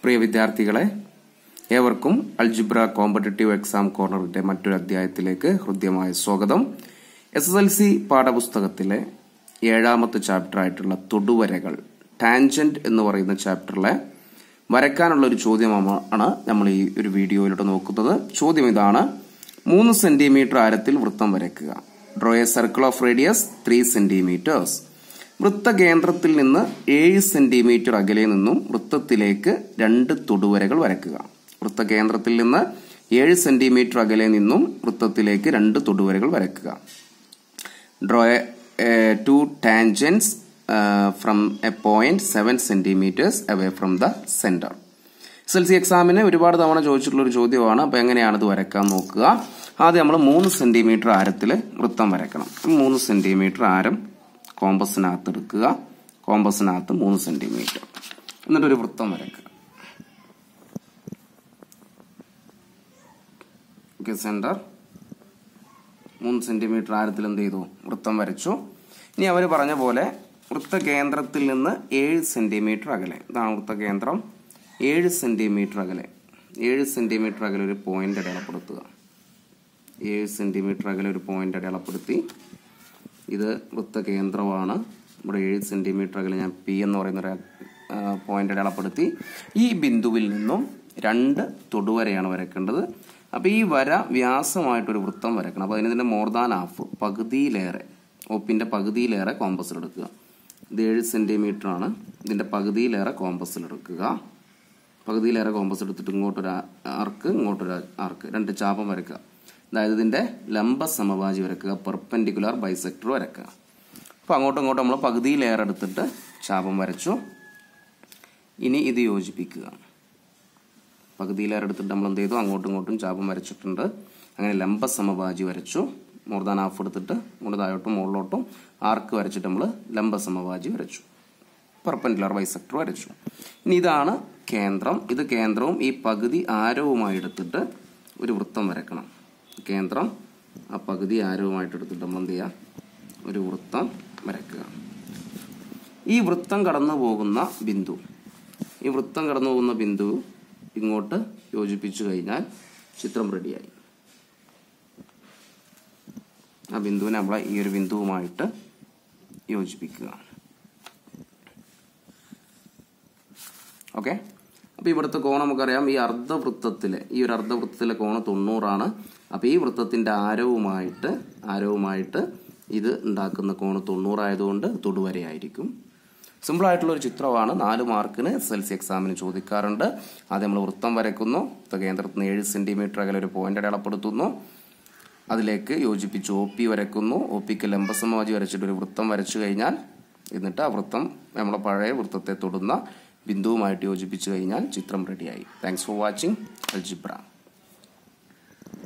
പ്രിയ വിദ്യാർത്ഥികളെ ഏവർക്കും algebra competitive exam കോർണറിന്റെ മറ്റൊരു അധ്യായത്തിലേക്ക് ഹൃദ്യമായ സ്വാഗതം എസ് എസ് എൽ സി പാഠപുസ്തകത്തിലെ ഏഴാമത്തെ ചാപ്റ്റർ ആയിട്ടുള്ള തൊടുവരകൾ ടാൻജന്റ് എന്ന് പറയുന്ന ചാപ്റ്ററിലെ വരയ്ക്കാനുള്ള ഒരു ചോദ്യമാണ് നമ്മൾ ഈ ഒരു വീഡിയോയിലൂടെ നോക്കുന്നത് ചോദ്യം ഇതാണ് മൂന്ന് സെന്റിമീറ്റർ ആരത്തിൽ വൃത്തം വരയ്ക്കുക draw a circle of radius three centimetres വൃത്തകേന്ദ്രത്തിൽ നിന്ന് ഏഴ് സെന്റിമീറ്റർ അകലെ നിന്നും വൃത്തത്തിലേക്ക് രണ്ട് തൊടുവരകൾ വരയ്ക്കുക വൃത്തകേന്ദ്രത്തിൽ നിന്ന് ഏഴ് സെന്റിമീറ്റർ അകലെ നിന്നും വൃത്തത്തിലേക്ക് രണ്ട് തൊടുവരകൾ വരയ്ക്കുക draw two tangents from a point seven centimetres away from the centre S L L എക്സാമിന് ഒരുപാട് തവണ ചോദിച്ചിട്ടുള്ള ഒരു ചോദ്യമാണ് അപ്പൊ എങ്ങനെയാണ് ഇത് വരയ്ക്കാൻ നോക്കുക ആദ്യം നമ്മൾ മൂന്ന് സെന്റിമീറ്റർ ആരത്തിൽ വൃത്തം വരയ്ക്കണം മൂന്ന് സെന്റിമീറ്റർ ആരം കോമ്പസിനകത്ത് എടുക്കുക കോമ്പസിനകത്ത് മൂന്ന് സെന്റിമീറ്റർ എന്നിട്ട് ഒരു വൃത്തം വരയ്ക്കുക ഓക്കെ സെന്റർ മൂന്ന് സെന്റിമീറ്റർ ആരത്തിൽ എന്ത് ചെയ്തു വൃത്തം വരച്ചു ഇനി അവർ പറഞ്ഞ പോലെ വൃത്തകേന്ദ്രത്തിൽ നിന്ന് ഏഴ് സെന്റിമീറ്റർ അകലെ ഇതാണ് വൃത്തകേന്ദ്രം ഏഴ് സെന്റിമീറ്റർ അകലെ ഏഴ് സെന്റിമീറ്റർ അകലെ ഒരു പോയിന്റ് അടയാളപ്പെടുത്തുക ഏഴ് സെന്റിമീറ്റർ അകലെ ഒരു പോയിന്റ് അടയാളപ്പെടുത്തി ഇത് വൃത്തകേന്ദ്രമാണ് ഇവിടെ ഏഴ് സെന്റിമീറ്റർ അകലെ ഞാൻ പി എന്ന് പറയുന്ന ഒരു പോയിന്റ് അടയാളപ്പെടുത്തി ഈ ബിന്ദുവിൽ നിന്നും രണ്ട് തൊടുവരയാണ് വരയ്ക്കേണ്ടത് അപ്പോൾ ഈ വര വ്യാസമായിട്ടൊരു വൃത്തം വരയ്ക്കണം അപ്പോൾ അതിന് ഇതിൻ്റെ മോർ ദാൻ ഹാഫ് പകുതിയിലേറെ ഒപ്പിൻ്റെ പകുതിയിലേറെ കോമ്പസിൽ എടുക്കുക ഇത് ഏഴ് സെൻറ്റിമീറ്റർ ആണ് ഇതിൻ്റെ പകുതിയിലേറെ കോമ്പസിൽ എടുക്കുക പകുതിയിലേറെ കോമ്പസ് എടുത്തിട്ട് ഇങ്ങോട്ടൊരു ആർക്ക് ഇങ്ങോട്ടൊരു ആർക്ക് രണ്ട് ചാപം വരയ്ക്കുക അതായത് ഇതിൻ്റെ ലംബ സമവാചി വരയ്ക്കുക പെർപെൻഡിക്കുലർ ബൈസെക്ടർ വരയ്ക്കുക അപ്പോൾ അങ്ങോട്ടും ഇങ്ങോട്ടും നമ്മൾ പകുതിയിലേറെ എടുത്തിട്ട് ചാപം വരച്ചു ഇനി ഇത് യോജിപ്പിക്കുക പകുതിയിലേറെ എടുത്തിട്ട് നമ്മൾ എന്ത് ചെയ്തു അങ്ങോട്ടും ഇങ്ങോട്ടും ചാപം വരച്ചിട്ടുണ്ട് അങ്ങനെ ലംബ സമവാചി വരച്ചു മോർ ദാൻ ഹാഫ് എടുത്തിട്ട് ഇങ്ങോട്ട് താഴോട്ടും മുകളിലോട്ടും ആർക്ക് വരച്ചിട്ട് നമ്മൾ ലംബ സമവാചി വരച്ചു പെർപെൻഡിക്കുലർ ബൈസെക്ടർ വരച്ചു ഇനി ഇതാണ് കേന്ദ്രം ഇത് കേന്ദ്രവും ഈ പകുതി ആരവുമായി എടുത്തിട്ട് ഒരു വൃത്തം വരക്കണം കേന്ദ്രം ആ പകുതി ആരവുമായിട്ട് എടുത്തിട്ട് നമ്മൾ എന്ത് ചെയ്യുക ഒരു വൃത്തം വരയ്ക്കുക ഈ വൃത്തം കടന്നു പോകുന്ന ബിന്ദു ഈ വൃത്തം കടന്നു പോകുന്ന ബിന്ദു ഇങ്ങോട്ട് യോജിപ്പിച്ചു കഴിഞ്ഞാൽ ചിത്രം റെഡിയായി ആ ബിന്ദുവിനെ നമ്മളെ ഈ ഒരു ബിന്ദുവുമായിട്ട് യോജിപ്പിക്കുക ഓക്കെ അപ്പോൾ ഇവിടുത്തെ കോണം നമുക്കറിയാം ഈ അർദ്ധവൃത്തത്തിലെ ഈ ഒരു അർദ്ധവൃത്തത്തിലെ കോണം തൊണ്ണൂറാണ് അപ്പോൾ ഈ വൃത്തത്തിൻ്റെ ആരവുമായിട്ട് ആരവുമായിട്ട് ഇത് ഉണ്ടാക്കുന്ന കോണ് തൊണ്ണൂറായതുകൊണ്ട് തൊടുവരയായിരിക്കും സിമ്പിൾ ആയിട്ടുള്ള ഒരു ചിത്രമാണ് നാല് മാർക്കിന് എസ് എൽ സി എക്സാമിന് ചോദിക്കാറുണ്ട് ആദ്യം നമ്മൾ വൃത്തം വരയ്ക്കുന്നു കേന്ദ്രത്തിൽ നിന്ന് ഏഴ് സെന്റിമീറ്റർ അകലെ ഒരു പോയിന്റ് അടയാളപ്പെടുത്തുന്നു അതിലേക്ക് യോജിപ്പിച്ച് ഒ പി വരയ്ക്കുന്നു ഒ പിക്ക് ലംബസമാജി വരച്ചിട്ട് ഒരു വൃത്തം വരച്ചു കഴിഞ്ഞാൽ എന്നിട്ട് ആ വൃത്തം നമ്മുടെ പഴയ വൃത്തത്തെ തൊടുന്ന ബിന്ദുവുമായിട്ട് യോജിപ്പിച്ചു കഴിഞ്ഞാൽ ചിത്രം റെഡിയായി താങ്ക്സ് ഫോർ വാച്ചിങ് അൽജിബ്ര